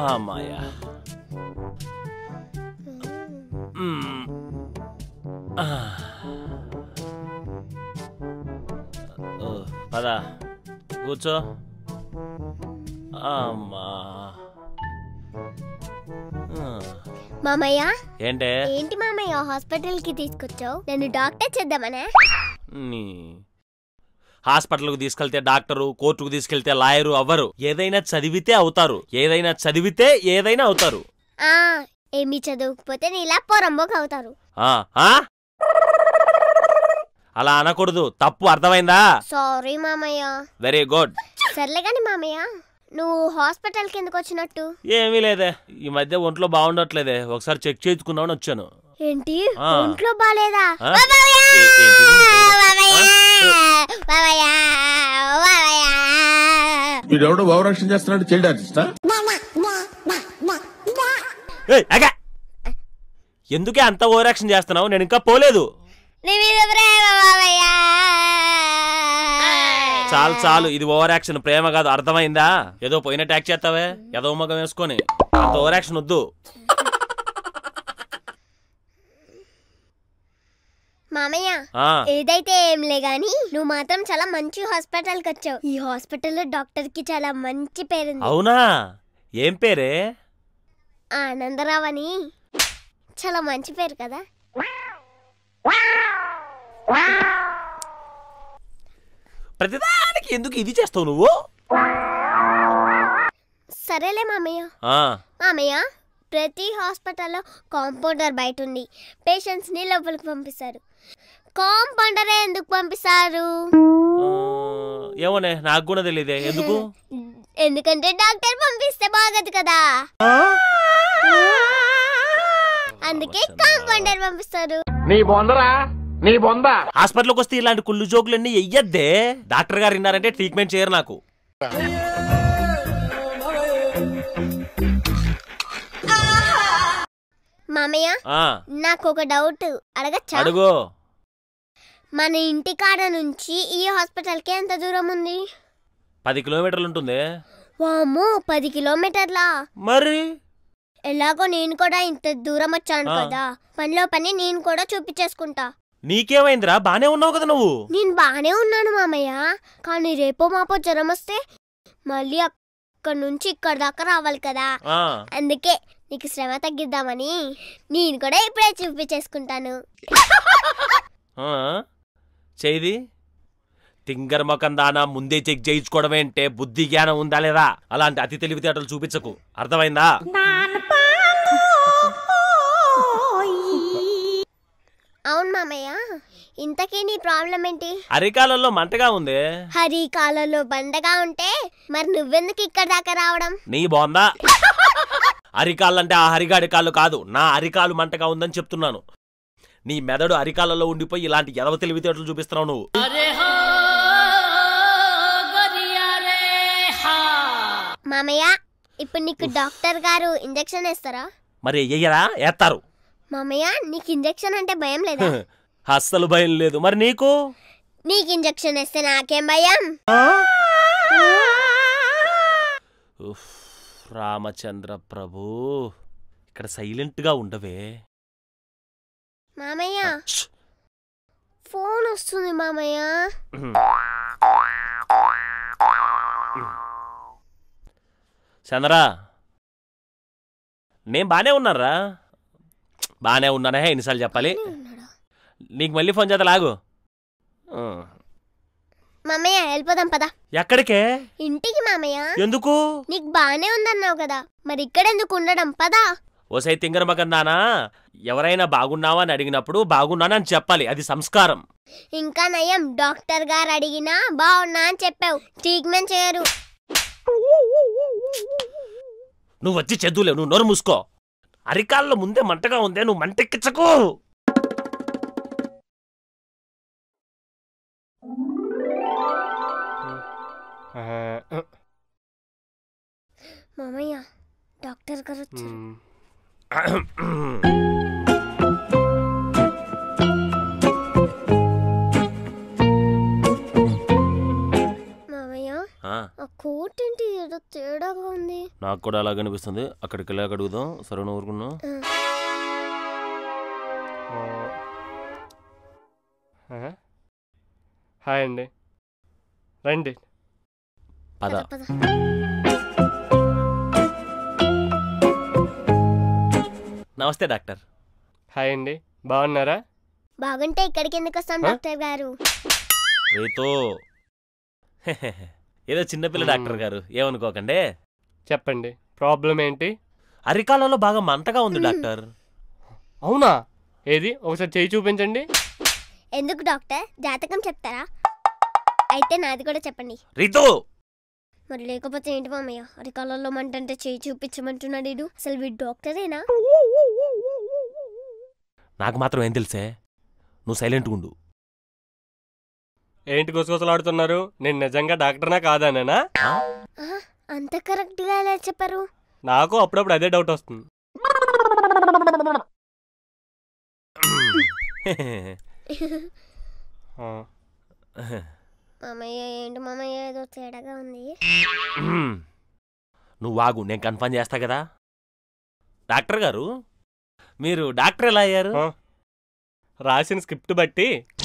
అమ్మాయ్యా మ్మ్. ఆ. ఓ, పద కూర్చో అమ్మా ఆ. మామయ్య ఏంటే ఏంటి మామయ్య హాస్పిటల్ కి తీసుకొచ్చావు నన్ను డాక్టర్ చేద్దామనే నీ హాస్పిటల్కు తీసుకెళ్తే డాక్టరు కోర్టుకు తీసుకెళ్తే లాయరు అవ్వరు ఏదైనా చదివితే అవుతారు ఏదైనా చదివితే ఏదైనా అవుతారు ఆ ఏమీ చదవకపోతే నీలా పొరంబోక్ అవుతారు ఆ ఆ? అలా అనకూడదు తప్పు అర్థమైందా సారీ మామయ్య వెరీ గుడ్ సర్లే గాని మామయ్య నువ్వు హాస్పిటల్ కి ఎందుకు వచ్చినట్టు ఏమీ లేదే ఈ మధ్య ఒంట్లో బాగుండట్లేదే ఒకసారి చెక్ చేయించుకుందామని వచ్చాను ఏంటి ఆ. ఒంట్లో బాలేదా ఆ? మామయ్య! ఏ- ఏంటిది? మామయ్య! మామయ్య! మామయ్య! వీడెవడో భావరక్షణ చేస్తున్నాడు చైల్డ్ ఆర్టిస్టా ఏయ్, ఆగా! ఎందుకే అంత ఓవరాక్షన్ చేస్తున్నావు నేను ఇంకా పోలేదు నీ మీద ప్రేమ మామయ్య! చాలు చాలు ఇది ఓవర్ యాక్షన్ ప్రేమ కాదు అర్థమైందా ఏదో పోయిన ట్యాక్ చేస్తావే ఏదో మగం వేసుకొని అంత ఓవర్ యాక్షన్ వద్దు మామయ్య ఆ ఏదైతే ఏంలే గాని నువ్వు మాత్రం చాలా మంచి హాస్పిటల్ కి వచ్చావు ఈ హాస్పిటల్లో డాక్టర్ కి చాలా మంచి పేరుంది అవునా ఏం పేరే ఆనందరావు అని చాలా మంచి పేరు కదా ప్రతిదానికి ఎందుకు ఇది చేస్తావు నువ్వు సరేలే మామయ్య ఆ మామయ్య ప్రతి హాస్పిటల్లో కాంపౌండర్ బయట ఉంది పేషెంట్స్ ని లోపలికి పంపిస్తారు కాంపౌండరే ఎందుకు పంపిస్తారు ఆ, ఏమోనే నాకు కూడా తెలియదే ఎందుకు ఎందుకంటే డాక్టర్ పంపిస్తే బాగదు కదా అందుకే కాంపౌండర్ పంపిస్తారు నీ బొందరా నీ బొంద హాస్పిటల్కి వస్తే ఇలాంటి కుళ్ళు జోకులన్నీ వెయ్యద్దే డాక్టర్ గారు విన్నారంటే ట్రీట్మెంట్ చేయరు నాకు మామయ్య ఆ నాకు ఒక డౌట్ అడగచ్చా అడుగు మన ఇంటి కాడ నుంచి ఈ హాస్పిటల్ కి ఎంత దూరం ఉంది పది కిలోమీటర్లు ఉంటుంది వామ్మో పది కిలోమీటర్లా మరి ఎలాగో నేను కూడా ఇంత దూరం వచ్చాను ఆ. కదా పనిలో పని నేను కూడా చూపించేసుకుంటా నీకేమైందిరా బానే ఉన్నావు కదా నువ్వు నేను బానే ఉన్నాను మామయ్య కానీ రేపో మాపో జ్వరం వస్తే మళ్ళీ అక్కడ నుంచి ఇక్కడ దాకా రావాలి కదా ఆ అందుకే నీకు శ్రమ తగ్గిద్దామని నేను కూడా ఇప్పుడే చూపించేసుకుంటాను ఆ? చేయిది తింగర్ మొఖం దానా ముందే చెక్ చేయించుకోవడమే అంటే బుద్ధి జ్ఞానం ఉందా లేదా అలాంటి అతి తెలివితేటలు చూపించకు అర్థమైందా అవును మామయ్య ఇంతకీ నీ ప్రాబ్లం ఏంటి అరికాలలో మంటగా ఉంది హరి కాలంలో బండగా ఉంటే మరి నువ్వెందుకు ఇక్కడ దాకా రావడం నీ బాగుందా అరికాళ్ళంటే ఆ హరిగాడి కాళ్ళు కాదు నా అరికాలు మంటగా ఉందని చెప్తున్నాను నీ మెదడు అరికాలలో ఉండిపోయి ఇలాంటి ఎదవ తెలివితేటలు చూపిస్తున్నావు నువ్వు మామయ్య ఇప్పుడు నీకు డాక్టర్ గారు ఇంజెక్షన్ వేస్తారా మరి ఎయ్యరా ఏత్తారు మామయ్య నీకు ఇంజెక్షన్ అంటే భయం లేదా అస్సలు భయం లేదు మరి నీకు నీకు ఇంజెక్షన్ వేస్తే నాకేం భయం ఉఫ్, రామచంద్ర ప్రభు ఇక్కడ సైలెంట్గా ఉండవే మామయ్య ష్. ఫోన్ వస్తుంది మామయ్య చంద్రా నేను బానే ఉన్నారా బానే ఉన్నానే ఎన్నిసార్లు చెప్పాలి ఉన్నాడా? నీకు మళ్ళీ ఫోన్ చేత లాగు ఆ. మామయ్య వెళ్ళిపోదాం పదా ఎక్కడికే ఇంటికి మామయ్య ఎందుకు నీకు బానే ఉందన్నావు కదా మరి ఇక్కడెందుకు ఉండడం పదా ఓసై తింగర మగందానా ఎవరైనా బాగున్నావా అని అడిగినప్పుడు బాగున్నానని చెప్పాలి అది సంస్కారం ఇంకా నయం డాక్టర్ గారు అడిగినా బాగున్నా అని చెప్పావు ట్రీట్మెంట్ చేయరు నువ్వు వచ్చి చదువులేవు నువ్వు నోరు మూసుకో అరికాల్లో ముందే మంటగా ఉందే నువ్వు మంటెక్కించకు మామయ్య డాక్టర్ గారు వచ్చారు మామయ్య ఆ, ఆ కోట్ ఏంటి ఏదో తేడాగా ఉంది నాకు కూడా అలాగే అనిపిస్తుంది అక్కడికి వెళ్ళాక అడుగుదాం సరే నువ్వు ఊరుకున్నావు ఆ. హాయ్ అండి రండి పద పద నమస్తే డాక్టర్ హాయ్ అండి బాగున్నారా బాగుంటే ఇక్కడికి ఎందుకు వస్తాం ఆ? డాక్టర్ గారు రేతో ఏదో చిన్నపిల్ల మ్మ్. డాక్టర్ గారు ఏమనుకోకండి చెప్పండి ప్రాబ్లం ఏంటి అరికాలలో బాగా మంటగా ఉంది డాక్టర్ అవునా ఏది ఒకసారి చేయి చూపించండి ఎందుకు డాక్టర్ జాతకం చెప్తారా అయితే నాది కూడా చెప్పండి రీతు మరి లేకపోతే ఏంటి మామయ్య అరికాలలో మంటంటే చేయి చూపించమంటున్నాడు వీడు అసలు వీడు డాక్టరేనా నాకు మాత్రం ఏం తెలుసే నువ్వు సైలెంట్గా ఉండు ఏంటి గుసగుసలాడుతున్నారు నేను నిజంగా డాక్టర్నా కాదానేనా ఆ? ఆహా, అంత కరెక్ట్గా ఎలా చెప్పారు నాకు అప్పుడప్పుడు అదే డౌట్ వస్తుంది ఆ, మామయ్య ఏంటి మామయ్య ఏదో తేడాగా ఉంది నువ్వు వాగు నేను కన్ఫర్మ్ చేస్తా కదా డాక్టర్ గారు మీరు డాక్టర్ ఎలా అయ్యారు ఆ. రాసిన స్క్రిప్ట్ బట్టి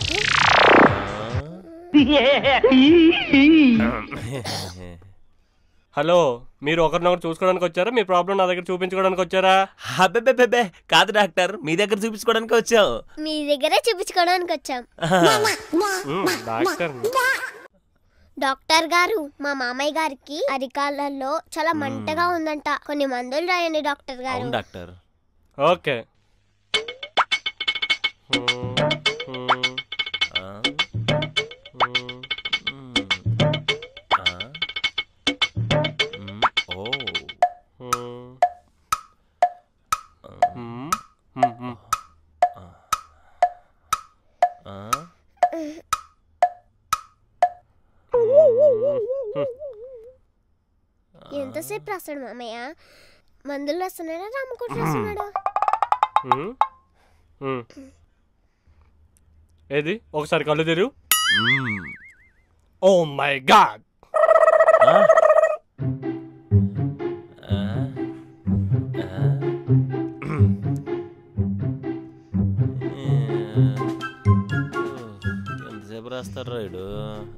హలో మీరు ఒకరినొకరు చూసుకోవడానికి వచ్చారా మీ ప్రాబ్లం నా దగ్గర చూపించుకోవడానికి వచ్చారా అబ్బెబ్బెబ్బెబ్బే కాదు డాక్టర్ మీ దగ్గర చూపించుకోవడానికి వచ్చావు మీ దగ్గరే చూపించుకోవడానికి వచ్చాం ఉమ్, డాక్టర్ డాక్టర్ గారు మా మామయ్య గారికి అరికాళ్ళల్లో చాలా మంటగా ఉందంట కొన్ని మందులు రాయండి డాక్టర్ గారు అవును డాక్టర్ ఓకే ఉమ్, ఉమ్, ఆ, ఉమ్. మ్, ఆ, మ్, ఓ ఉమ్. ఉమ్, ఉమ్, ఉమ్. ఆ, ఎంతసేపు రాస్తాడు మామయ్య మందులు రాస్తున్నాడా రామకోట రాస్తున్నాడా ఉమ్, ఉమ్. ఏది ఒకసారి కళ్ళు తెరు మ్, ఓ మై గాడ్ ఆ, ఆ, ఆ, ఎంతసేపు రాస్తారు రాయుడు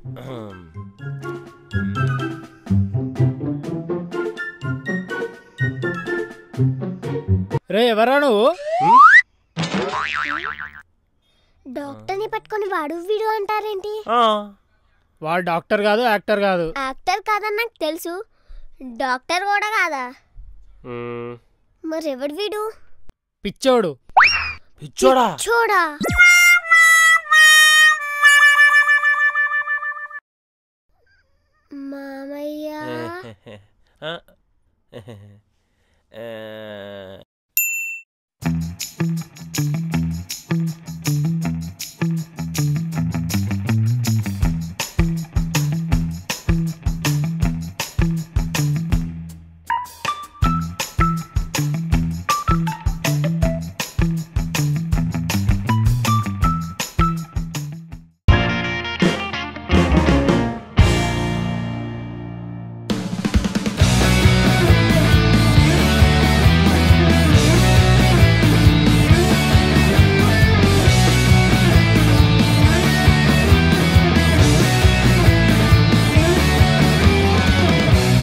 రే ఎవరా నువ్వు డాక్టర్ని పట్టుకొని వాడు వీడు అంటారేంటి వాడు డాక్టర్ కాదు యాక్టర్ కాదు యాక్టర్ కాదని నాకు తెలుసు డాక్టర్ కూడా కాదా ఉమ్, మరి ఎవడు వీడు పిచ్చోడు పిచ్చోడా చూడా మామయ్య ఆ, ఆ,